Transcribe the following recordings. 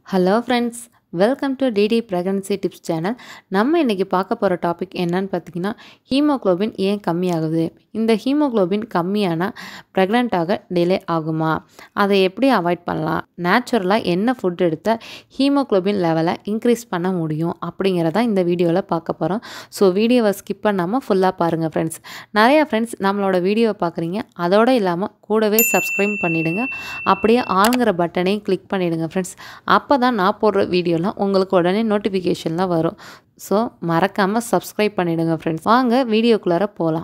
hello friends welcome to DD pregnancy tips channel நம்ம இன்றைக்கி பார்க்க போகிற டாபிக் என்னன்னு பார்த்தீங்கன்னா ஹீமோக்ளோபின் ஏன் கம்மியாகுது இந்த ஹீமோக்ளோபின் கம்மியானால் ப்ரெக்னென்ட்டாக டிலே ஆகுமா அதை எப்படி அவாய்ட் பண்ணலாம் நேச்சுரலாக என்ன ஃபுட் எடுத்தால் ஹீமோக்ளோபின் லெவலை இன்க்ரீஸ் பண்ண முடியும் அப்படிங்கிறத இந்த வீடியோவில் பார்க்க போகிறோம் ஸோ வீடியோவை ஸ்கிப் பண்ணாமல் ஃபுல்லாக பாருங்கள் ஃப்ரெண்ட்ஸ் நிறையா ஃப்ரெண்ட்ஸ் நம்மளோட வீடியோவை பார்க்குறீங்க அதோடு இல்லாமல் கூடவே சப்ஸ்கிரைப் பண்ணிவிடுங்க அப்படியே ஆளுங்கிற பட்டனையும் கிளிக் பண்ணிவிடுங்க ஃப்ரெண்ட்ஸ் அப்போ தான் நான் போடுற வீடியோலாம் உங்களுக்கு உடனே நோட்டிஃபிகேஷன்லாம் வரும் ஸோ மறக்காமல் சப்ஸ்கிரைப் பண்ணிவிடுங்க ஃப்ரெண்ட்ஸ் வாங்க வீடியோக்குள்ளார போகலாம்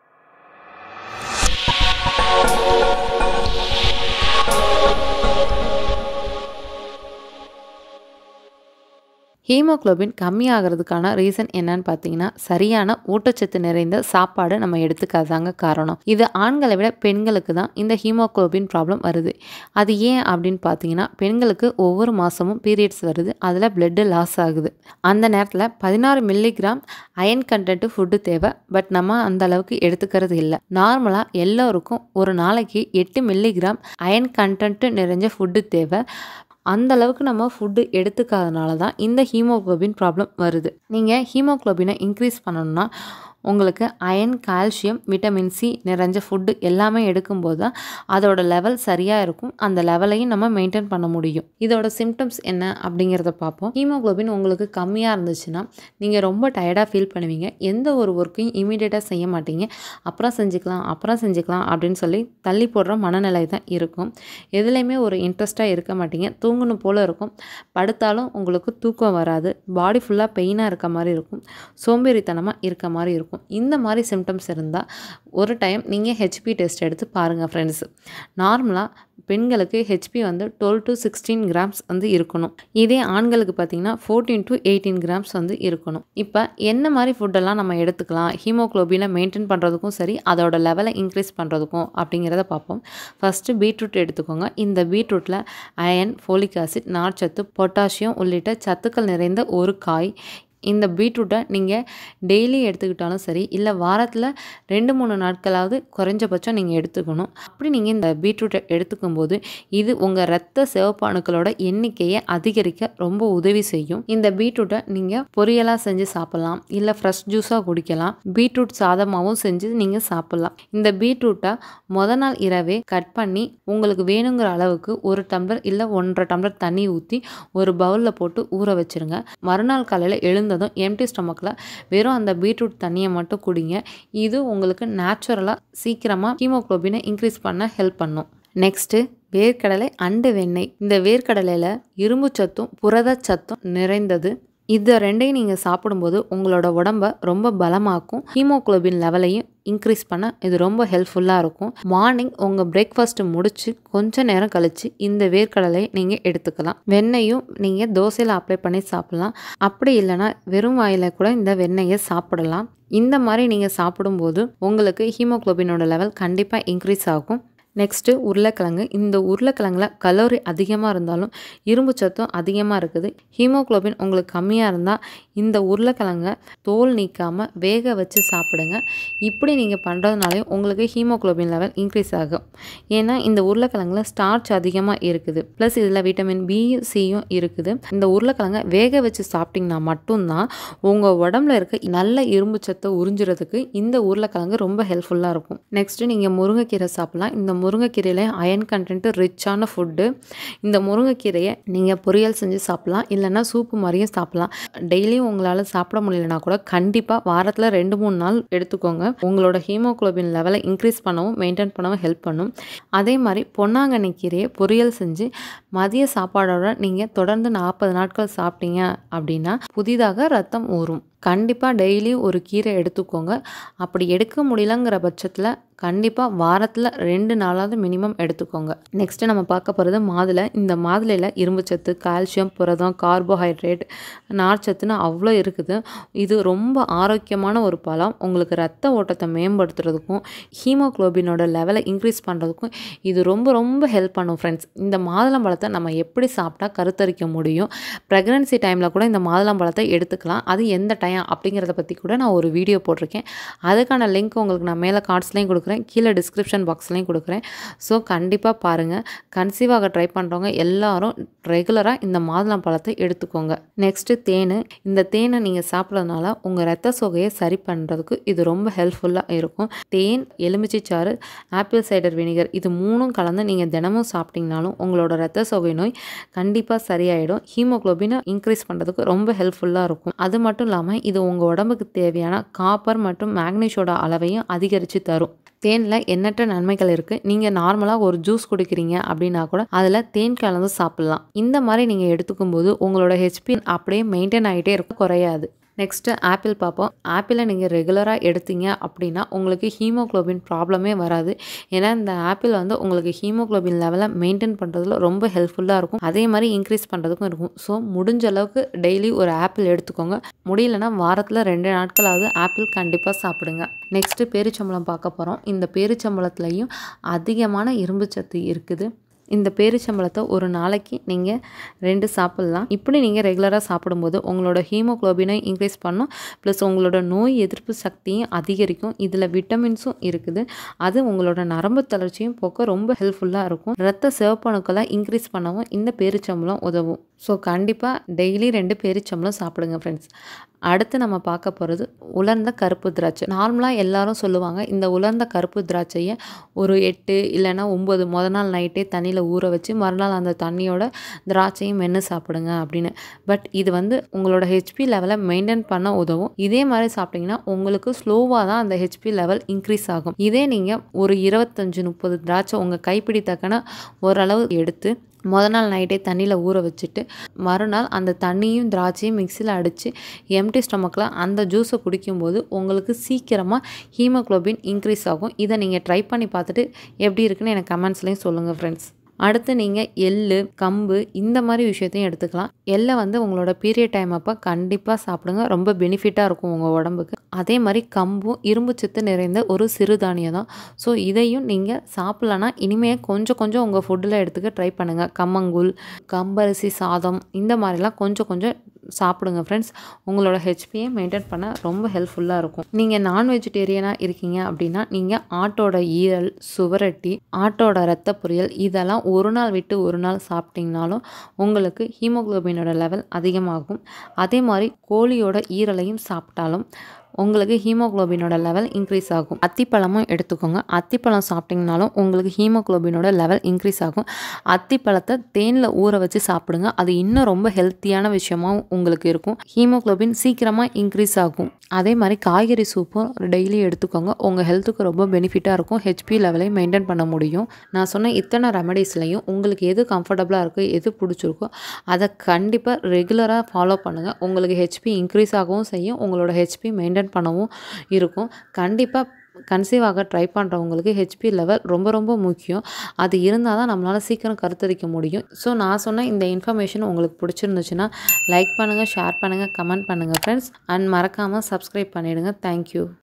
ஹீமோக்ளோபின் கம்மியாகிறதுக்கான ரீசன் என்னன்னு பார்த்தீங்கன்னா சரியான ஊட்டச்சத்து நிறைந்த சாப்பாடு நம்ம எடுத்துக்காதாங்க காரணம் இது ஆண்களை விட பெண்களுக்கு தான் இந்த ஹீமோக்ளோபின் ப்ராப்ளம் வருது அது ஏன் அப்படின்னு பார்த்தீங்கன்னா பெண்களுக்கு ஒவ்வொரு மாதமும் பீரியட்ஸ் வருது அதில் பிளட்டு லாஸ் ஆகுது அந்த நேரத்தில் பதினாறு மில்லிகிராம் அயன் கண்டென்ட்டு ஃபுட்டு தேவை பட் நம்ம அந்த அளவுக்கு எடுத்துக்கிறது இல்லை நார்மலாக எல்லோருக்கும் ஒரு நாளைக்கு எட்டு மில்லிகிராம் அயன் கண்டென்ட்டு நிறைஞ்ச ஃபுட்டு தேவை அந்த அளவுக்கு நம்ம ஃபுட்டு எடுத்துக்காதனால தான் இந்த ஹீமோக்ளோபின் ப்ராப்ளம் வருது நீங்கள் ஹீமோக்ளோபினை இன்க்ரீஸ் பண்ணணும்னா உங்களுக்கு அயன் கால்சியம் விட்டமின் சி நிறைஞ்ச ஃபுட்டு எல்லாமே எடுக்கும்போது தான் அதோட லெவல் சரியாக இருக்கும் அந்த லெவலையும் நம்ம மெயின்டைன் பண்ண முடியும் இதோட சிம்டம்ஸ் என்ன அப்படிங்கிறத பார்ப்போம் ஹீமோக்ளோபின் உங்களுக்கு கம்மியாக இருந்துச்சுன்னா நீங்கள் ரொம்ப டயர்டாக ஃபீல் பண்ணுவீங்க எந்த ஒரு ஒர்க்கையும் இமீடியட்டாக செய்ய மாட்டீங்க அப்புறம் செஞ்சுக்கலாம் அப்புறம் செஞ்சுக்கலாம் அப்படின்னு சொல்லி தள்ளி போடுற மனநிலை தான் இருக்கும் எதுலேயுமே ஒரு இன்ட்ரெஸ்ட்டாக இருக்க மாட்டீங்க தூங்கணும் போல் இருக்கும் படுத்தாலும் உங்களுக்கு தூக்கம் வராது பாடி ஃபுல்லாக பெயினாக இருக்க மாதிரி இருக்கும் சோம்பேறித்தனமாக இருக்க மாதிரி இருக்கும் இந்த மாதிரி சிம்டம்ஸ் இருந்தால் ஒரு டைம் நீங்கள் ஹெச்பி டெஸ்ட் எடுத்து பாருங்கள் ஃப்ரெண்ட்ஸ் நார்மலாக பெண்களுக்கு ஹெச்பி வந்து டுவெல் டு சிக்ஸ்டீன் கிராம்ஸ் வந்து இருக்கணும் இதே ஆண்களுக்கு பார்த்திங்கன்னா ஃபோர்டீன் டு எயிட்டீன் கிராம்ஸ் வந்து இருக்கணும் இப்போ என்ன மாதிரி ஃபுட்டெல்லாம் நம்ம எடுத்துக்கலாம் ஹீமோக்ளோபினை மெயின்டைன் பண்ணுறதுக்கும் சரி அதோட லெவலை இன்க்ரீஸ் பண்ணுறதுக்கும் அப்படிங்கிறத பார்ப்போம் ஃபஸ்ட்டு பீட்ரூட் எடுத்துக்கோங்க இந்த பீட்ரூட்டில் அயன் ஃபோலிக் ஆசிட் நார்ச்சத்து பொட்டாசியம் உள்ளிட்ட சத்துக்கள் நிறைந்த ஒரு காய் இந்த பீட்ரூட்டை நீங்கள் டெய்லி எடுத்துக்கிட்டாலும் சரி இல்லை வாரத்தில் ரெண்டு மூணு நாட்களாவது குறைஞ்சபட்சம் நீங்கள் எடுத்துக்கணும் அப்படி நீங்கள் இந்த பீட்ரூட்டை எடுத்துக்கும் போது இது உங்கள் ரத்த சிவப்பு அணுக்களோட எண்ணிக்கையை அதிகரிக்க ரொம்ப உதவி செய்யும் இந்த பீட்ரூட்டை நீங்கள் பொரியலாக செஞ்சு சாப்பிட்லாம் இல்லை ஃப்ரெஷ் ஜூஸாக குடிக்கலாம் பீட்ரூட் சாதமாகவும் செஞ்சு நீங்கள் சாப்பிட்லாம் இந்த பீட்ரூட்டை முத நாள் இரவே கட் பண்ணி உங்களுக்கு வேணுங்கிற அளவுக்கு ஒரு டம்ளர் இல்லை ஒன்றரை டம்ளர் தண்ணி ஊற்றி ஒரு பவுலில் போட்டு ஊற வச்சுருங்க மறுநாள் காலையில் எழுந்த இருந்ததும் எம்டி ஸ்டொமக்கில் வெறும் அந்த பீட்ரூட் தண்ணியை மட்டும் குடிங்க இது உங்களுக்கு நேச்சுரலாக சீக்கிரமாக ஹீமோக்ளோபினை இன்க்ரீஸ் பண்ண ஹெல்ப் பண்ணும் நெக்ஸ்ட்டு வேர்க்கடலை அண்டு வெண்ணெய் இந்த வேர்க்கடலையில் இரும்பு சத்தும் புரத சத்தும் நிறைந்தது இதை ரெண்டையும் நீங்கள் சாப்பிடும்போது உங்களோட உடம்ப ரொம்ப பலமாக்கும் ஹீமோக்ளோபின் லெவலையும் இன்க்ரீஸ் பண்ண இது ரொம்ப ஹெல்ப்ஃபுல்லாக இருக்கும் மார்னிங் உங்கள் பிரேக்ஃபாஸ்ட்டு முடித்து கொஞ்ச நேரம் கழித்து இந்த வேர்க்கடலை நீங்கள் எடுத்துக்கலாம் வெண்ணெயும் நீங்கள் தோசையில் அப்ளை பண்ணி சாப்பிட்லாம் அப்படி இல்லைனா வெறும் வாயில் கூட இந்த வெண்ணெயை சாப்பிடலாம் இந்த மாதிரி நீங்கள் சாப்பிடும்போது உங்களுக்கு ஹீமோக்ளோபினோட லெவல் கண்டிப்பாக இன்க்ரீஸ் ஆகும் நெக்ஸ்ட்டு உருளைக்கிழங்கு இந்த உருளைக்கிழங்குல கலோரி அதிகமாக இருந்தாலும் இரும்பு சத்தும் அதிகமாக இருக்குது ஹீமோக்ளோபின் உங்களுக்கு கம்மியாக இருந்தால் இந்த உருளைக்கிழங்க தோல் நீக்காமல் வேக வச்சு சாப்பிடுங்க இப்படி நீங்கள் பண்ணுறதுனாலையும் உங்களுக்கு ஹீமோக்ளோபின் லெவல் இன்க்ரீஸ் ஆகும் ஏன்னா இந்த உருளைக்கிழங்குல ஸ்டார்ச் அதிகமாக இருக்குது ப்ளஸ் இதில் விட்டமின் பியும் சியும் இருக்குது இந்த உருளைக்கிழங்க வேக வச்சு சாப்பிட்டிங்கன்னா மட்டும்தான் உங்கள் உடம்புல இருக்க நல்ல இரும்பு சத்தை உறிஞ்சுறதுக்கு இந்த உருளைக்கிழங்கு ரொம்ப ஹெல்ப்ஃபுல்லாக இருக்கும் நெக்ஸ்ட்டு நீங்கள் முருங்கைக்கீரை சாப்பிட்லாம் இந்த முருங்கைக்கீரையில் அயன் கண்டென்ட்டு ரிச்சான ஃபுட்டு இந்த முருங்கைக்கீரையை நீங்கள் பொரியல் செஞ்சு சாப்பிட்லாம் இல்லைன்னா சூப்பு மாதிரியும் சாப்பிட்லாம் டெய்லியும் உங்களால் சாப்பிட முடியலனா கூட கண்டிப்பாக வாரத்தில் ரெண்டு மூணு நாள் எடுத்துக்கோங்க உங்களோட ஹீமோக்ளோபின் லெவலை இன்க்ரீஸ் பண்ணவும் மெயின்டைன் பண்ணவும் ஹெல்ப் பண்ணும் அதே மாதிரி பொன்னாங்கண்ணி கீரையை பொரியல் செஞ்சு மதிய சாப்பாடோட நீங்கள் தொடர்ந்து நாற்பது நாட்கள் சாப்பிட்டீங்க அப்படின்னா புதிதாக ரத்தம் ஊறும் கண்டிப்பாக டெய்லி ஒரு கீரை எடுத்துக்கோங்க அப்படி எடுக்க முடியலங்கிற பட்சத்தில் கண்டிப்பாக வாரத்தில் ரெண்டு நாளாவது மினிமம் எடுத்துக்கோங்க நெக்ஸ்ட்டு நம்ம பார்க்க போகிறது மாதுளை இந்த மாதுளையில் இரும்புச்சத்து கால்சியம் புரதம் கார்போஹைட்ரேட் நார்ச்சத்துன்னு அவ்வளோ இருக்குது இது ரொம்ப ஆரோக்கியமான ஒரு பழம் உங்களுக்கு ரத்த ஓட்டத்தை மேம்படுத்துறதுக்கும் ஹீமோக்ளோபினோட லெவலை இன்க்ரீஸ் பண்ணுறதுக்கும் இது ரொம்ப ரொம்ப ஹெல்ப் பண்ணும் ஃப்ரெண்ட்ஸ் இந்த மாதுளம்பழத்தை நம்ம எப்படி சாப்பிட்டா கருத்தரிக்க முடியும் ப்ரெக்னன்சி டைமில் கூட இந்த மாதுளம்பழத்தை எடுத்துக்கலாம் அது எந்த டைம் கட்டாயம் அப்படிங்கிறத பற்றி கூட நான் ஒரு வீடியோ போட்டிருக்கேன் அதுக்கான லிங்க் உங்களுக்கு நான் மேலே கார்ட்ஸ்லேயும் கொடுக்குறேன் கீழே டிஸ்கிரிப்ஷன் பாக்ஸ்லேயும் கொடுக்குறேன் ஸோ கண்டிப்பாக பாருங்கள் கன்சீவ் ஆக ட்ரை பண்ணுறவங்க எல்லாரும் ரெகுலராக இந்த மாதுளம் பழத்தை எடுத்துக்கோங்க நெக்ஸ்ட்டு தேன் இந்த தேனை நீங்கள் சாப்பிட்றதுனால உங்கள் ரத்த சோகையை சரி பண்ணுறதுக்கு இது ரொம்ப ஹெல்ப்ஃபுல்லாக இருக்கும் தேன் எலுமிச்சை சாறு ஆப்பிள் சைடர் வினிகர் இது மூணும் கலந்து நீங்கள் தினமும் சாப்பிட்டீங்கனாலும் உங்களோட ரத்த சோகை நோய் கண்டிப்பாக சரியாயிடும் ஹீமோக்ளோபினை இன்க்ரீஸ் பண்ணுறதுக்கு ரொம்ப ஹெல்ப்ஃபுல்லாக இருக்கும் அது மட்டும் இல்லாமல் இது உங்கள் உடம்புக்கு தேவையான காப்பர் மற்றும் மேக்னீஷோட அளவையும் அதிகரித்து தரும் தேனில் எண்ணற்ற நன்மைகள் இருக்குது நீங்கள் நார்மலாக ஒரு ஜூஸ் குடிக்கிறீங்க அப்படின்னா கூட அதில் தேன் கலந்து சாப்பிட்லாம் இந்த மாதிரி நீங்கள் எடுத்துக்கும் போது உங்களோட ஹெச்பி அப்படியே மெயின்டைன் ஆகிட்டே இருக்கும் குறையாது நெக்ஸ்ட்டு ஆப்பிள் பார்ப்போம் ஆப்பிளை நீங்கள் ரெகுலராக எடுத்தீங்க அப்படின்னா உங்களுக்கு ஹீமோக்ளோபின் ப்ராப்ளமே வராது ஏன்னா இந்த ஆப்பிள் வந்து உங்களுக்கு ஹீமோக்ளோபின் லெவலை மெயின்டைன் பண்ணுறதுல ரொம்ப ஹெல்ப்ஃபுல்லாக இருக்கும் அதே மாதிரி இன்க்ரீஸ் பண்ணுறதுக்கும் இருக்கும் ஸோ முடிஞ்ச அளவுக்கு டெய்லி ஒரு ஆப்பிள் எடுத்துக்கோங்க முடியலன்னா வாரத்தில் ரெண்டு நாட்களாவது ஆப்பிள் கண்டிப்பாக சாப்பிடுங்க நெக்ஸ்ட்டு பேரிச்சம்பழம் பார்க்க போகிறோம் இந்த பேரிச்சம்பழத்துலேயும் அதிகமான இரும்பு சத்து இருக்குது இந்த பேரிச்சம்பழத்தை ஒரு நாளைக்கு நீங்கள் ரெண்டு சாப்பிட்லாம் இப்படி நீங்கள் ரெகுலராக சாப்பிடும்போது உங்களோட ஹீமோக்ளோபினை இன்க்ரீஸ் பண்ணும் ப்ளஸ் உங்களோட நோய் எதிர்ப்பு சக்தியும் அதிகரிக்கும் இதில் விட்டமின்ஸும் இருக்குது அது உங்களோட நரம்பு தளர்ச்சியும் போக்க ரொம்ப ஹெல்ப்ஃபுல்லாக இருக்கும் ரத்த சிவப்பணுக்களை இன்க்ரீஸ் பண்ணவும் இந்த பேரிச்சம்பழம் உதவும் ஸோ கண்டிப்பாக டெய்லி ரெண்டு பேரிச்சம்பழம் சாப்பிடுங்க ஃப்ரெண்ட்ஸ் அடுத்து நம்ம பார்க்க போகிறது உலர்ந்த கருப்பு திராட்சை நார்மலாக எல்லாரும் சொல்லுவாங்க இந்த உலர்ந்த கருப்பு திராட்சையை ஒரு எட்டு இல்லைன்னா ஒம்பது முத நாள் நைட்டே தண்ணியில் ஊற வச்சு மறுநாள் அந்த தண்ணியோட திராட்சையும் மென்று சாப்பிடுங்க அப்படின்னு பட் இது வந்து உங்களோட ஹெச்பி லெவலை மெயின்டைன் பண்ண உதவும் இதே மாதிரி சாப்பிட்டிங்கன்னா உங்களுக்கு ஸ்லோவாக தான் அந்த ஹெச்பி லெவல் இன்க்ரீஸ் ஆகும் இதே நீங்கள் ஒரு இருபத்தஞ்சு முப்பது திராட்சை உங்கள் கைப்பிடி தக்கன ஓரளவு எடுத்து முத நாள் நைட்டே தண்ணியில் ஊற வச்சுட்டு மறுநாள் அந்த தண்ணியும் திராட்சையும் மிக்சியில் அடித்து எம்டி ஸ்டொமக்கில் அந்த ஜூஸை குடிக்கும்போது உங்களுக்கு சீக்கிரமாக ஹீமோக்ளோபின் இன்க்ரீஸ் ஆகும் இதை நீங்கள் ட்ரை பண்ணி பார்த்துட்டு எப்படி இருக்குன்னு எனக்கு கமெண்ட்ஸ்லேயும் சொல்லுங்கள் ஃப்ரெண்ட்ஸ் அடுத்து நீங்கள் எள்ளு கம்பு இந்த மாதிரி விஷயத்தையும் எடுத்துக்கலாம் எள்ளை வந்து உங்களோட பீரியட் டைம் அப்போ கண்டிப்பாக சாப்பிடுங்க ரொம்ப பெனிஃபிட்டாக இருக்கும் உங்கள் உடம்புக்கு அதே மாதிரி கம்பும் இரும்பு சத்து நிறைந்த ஒரு சிறுதானியம் தான் ஸோ இதையும் நீங்கள் சாப்பிட்லன்னா இனிமேல் கொஞ்சம் கொஞ்சம் உங்கள் ஃபுட்டில் எடுத்துக்க ட்ரை பண்ணுங்கள் கம்மங்கூழ் கம்பரிசி சாதம் இந்த மாதிரிலாம் கொஞ்சம் கொஞ்சம் சாப்பிடுங்க ஃப்ரெண்ட்ஸ் உங்களோட ஹெச்பியை மெயின்டைன் பண்ண ரொம்ப ஹெல்ப்ஃபுல்லாக இருக்கும் நீங்கள் நான் வெஜிடேரியனாக இருக்கீங்க அப்படின்னா நீங்கள் ஆட்டோட ஈரல் சுவரட்டி ஆட்டோட ரத்த பொரியல் இதெல்லாம் ஒரு நாள் விட்டு ஒரு நாள் சாப்பிட்டிங்கனாலும் உங்களுக்கு ஹீமோக்ளோபினோட லெவல் அதிகமாகும் அதே மாதிரி கோழியோட ஈரலையும் சாப்பிட்டாலும் உங்களுக்கு ஹீமோக்ளோபினோட லெவல் இன்க்ரீஸ் ஆகும் அத்திப்பழமும் எடுத்துக்கோங்க அத்திப்பழம் சாப்பிட்டிங்கனாலும் உங்களுக்கு ஹீமோக்ளோபினோட லெவல் இன்க்ரீஸ் ஆகும் அத்திப்பழத்தை தேனில் ஊற வச்சு சாப்பிடுங்க அது இன்னும் ரொம்ப ஹெல்த்தியான விஷயமாகவும் உங்களுக்கு இருக்கும் ஹீமோக்ளோபின் சீக்கிரமாக இன்க்ரீஸ் ஆகும் அதே மாதிரி காய்கறி சூப்பும் டெய்லி எடுத்துக்கோங்க உங்கள் ஹெல்த்துக்கு ரொம்ப பெனிஃபிட்டாக இருக்கும் ஹெச்பி லெவலையும் மெயின்டைன் பண்ண முடியும் நான் சொன்ன இத்தனை ரெமடிஸ்லையும் உங்களுக்கு எது கம்ஃபர்டபுளாக இருக்கோ எது பிடிச்சிருக்கோ அதை கண்டிப்பாக ரெகுலராக ஃபாலோ பண்ணுங்கள் உங்களுக்கு ஹெச்பி இன்க்ரீஸ் ஆகவும் செய்யும் உங்களோட ஹெச்பி மெயின்டைன் பண்ணவும் இருக்கும் கண்டிப்பாக கன்சீவ் ஆக ட்ரை பண்ணுறவங்களுக்கு ஹெச்பி லெவல் ரொம்ப ரொம்ப முக்கியம் அது இருந்தால் தான் நம்மளால் சீக்கிரம் கருத்தரிக்க முடியும் ஸோ நான் சொன்ன இந்த இன்ஃபர்மேஷன் உங்களுக்கு பிடிச்சிருந்துச்சுன்னா லைக் பண்ணுங்கள் ஷேர் பண்ணுங்கள் கமெண்ட் பண்ணுங்கள் ஃப்ரெண்ட்ஸ் அண்ட் மறக்காமல் சப்ஸ்கிரைப் பண்ணிவிடுங்க தேங்க்யூ